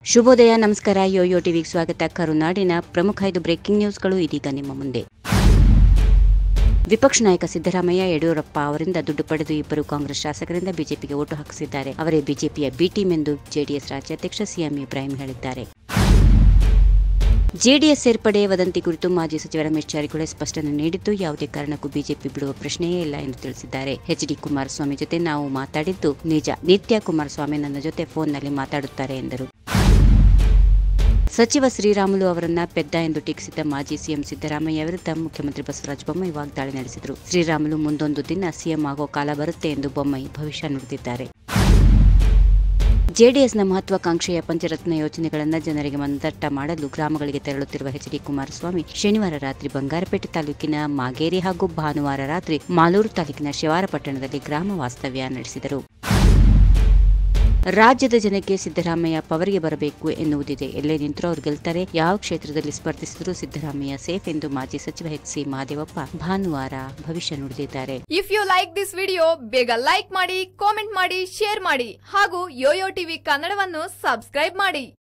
ಶುಭೋದಯ ನಮಸ್ಕಾರ ಯೋಯೋ ಟಿವಿಗೆ ಸ್ವಾಗತ ಕರುನಾಡಿನ ಪ್ರಮುಖ ಐದು ಬ್ರೇಕಿಂಗ್ ನ್ಯೂಸ್ಗಳು ಇದೀಗ ನಿಮ್ಮ ಮುಂದೆ ವಿಪಕ್ಷ ನಾಯಕ ಸಿದ್ದರಾಮಯ್ಯ ಯಡಿಯೂರಪ್ಪ ಅವರಿಂದ ದುಡ್ಡು ಪಡೆದು ಇಬ್ಬರು ಕಾಂಗ್ರೆಸ್ ಶಾಸಕರಿಂದ ಬಿಜೆಪಿಗೆ ಓಟು ಹಾಕಿಸಿದ್ದಾರೆ ಅವರೇ ಬಿಜೆಪಿಯ ಬಿ ಟೀಮ್ ಎಂದು ಜೆಡಿಎಸ್ ರಾಜ್ಯಾಧ್ಯಕ್ಷ ಸಿಎಂ ಇಬ್ರಾಹಿಂ ಹೇಳಿದ್ದಾರೆ ಜೆಡಿಎಸ್ ಸೇರ್ಪಡೆ ವದಂತಿ ಕುರಿತು ಮಾಜಿ ಸಚಿವ ರಮೇಶ್ ಜಾರಕಿಹೊಳಿ ಸ್ಪಷ್ಟನೆ ನೀಡಿದ್ದು ಯಾವುದೇ ಕಾರಣಕ್ಕೂ ಬಿಜೆಪಿ ಬಿಡುವ ಪ್ರಶ್ನೆಯೇ ಇಲ್ಲ ಎಂದು ತಿಳಿಸಿದ್ದಾರೆ ಎಚ್ ಡಿ ಕುಮಾರಸ್ವಾಮಿ ಜೊತೆ ನಾವು ಮಾತಾಡಿದ್ದು ನಿಜ ನಿತ್ಯ ಕುಮಾರಸ್ವಾಮಿ ನನ್ನ ಜೊತೆ ಫೋನ್ನಲ್ಲಿ ಮಾತಾಡುತ್ತಾರೆ ಎಂದರು ಸಚಿವ ಶ್ರೀರಾಮುಲು ಅವರನ್ನ ಪೆದ್ದ ಎಂದು ಟೀಕಿಸಿದ್ದ ಮಾಜಿ ಸಿಎಂ ಸಿದ್ದರಾಮಯ್ಯ ವಿರುದ್ಧ ಮುಖ್ಯಮಂತ್ರಿ ಬಸವರಾಜ ಬೊಮ್ಮಾಯಿ ವಾಗ್ದಾಳಿ ನಡೆಸಿದರು ಶ್ರೀರಾಮುಲು ಮುಂದೊಂದು ದಿನ ಸಿಎಂ ಆಗೋ ಕಾಲ ಬರುತ್ತೆ ಎಂದು ಬೊಮ್ಮಾಯಿ ಭವಿಷ್ಯ ನುಡಿದಿದ್ದಾರೆ ಜೆಡಿಎಸ್ನ ಮಹತ್ವಾಕಾಂಕ್ಷೆಯ ಪಂಚರತ್ನ ಯೋಜನೆಗಳನ್ನು ಜನರಿಗೆ ಮನದಟ್ಟ ಮಾಡಲು ಗ್ರಾಮಗಳಿಗೆ ತೆರಳುತ್ತಿರುವ ಎಚ್ ಡಿ ಕುಮಾರಸ್ವಾಮಿ ಶನಿವಾರ ರಾತ್ರಿ ಬಂಗಾರಪೇಟೆ ತಾಲೂಕಿನ ಮಾಗೇರಿ ಹಾಗೂ ಭಾನುವಾರ ರಾತ್ರಿ ಮಾಲೂರು ತಾಲೂಕಿನ ಶಿವಾರ ಪಟ್ಟಣದಲ್ಲಿ ಗ್ರಾಮ ವಾಸ್ತವ್ಯ ನಡೆಸಿದರು ರಾಜ್ಯದ ಜನಕ್ಕೆ ಸಿದ್ದರಾಮಯ್ಯ ಪವರ್ಗೆ ಬರಬೇಕು ಎನ್ನುವುದಿದೆ ಎಲ್ಲೇ ನಿಂತರೂ ಅವರು ಗೆಲ್ತಾರೆ ಯಾವ ಕ್ಷೇತ್ರದಲ್ಲಿ ಸ್ಪರ್ಧಿಸಿದರೂ ಸಿದ್ದರಾಮಯ್ಯ ಸೇಫ್ ಎಂದು ಮಾಜಿ ಸಚಿವ ಎಚ್ ಸಿ ಮಹದೇವಪ್ಪ ಭಾನುವಾರ ಭವಿಷ್ಯ ನುಡಿದಿದ್ದಾರೆ if you like this video ಬೇಗ ಲೈಕ್ ಮಾಡಿ ಕಾಮೆಂಟ್ ಮಾಡಿ ಶೇರ್ ಮಾಡಿ ಹಾಗೂ ಯೋಯೋ ಟಿವಿ ಕನ್ನಡವನ್ನು ಸಬ್ಸ್ಕ್ರೈಬ್ ಮಾಡಿ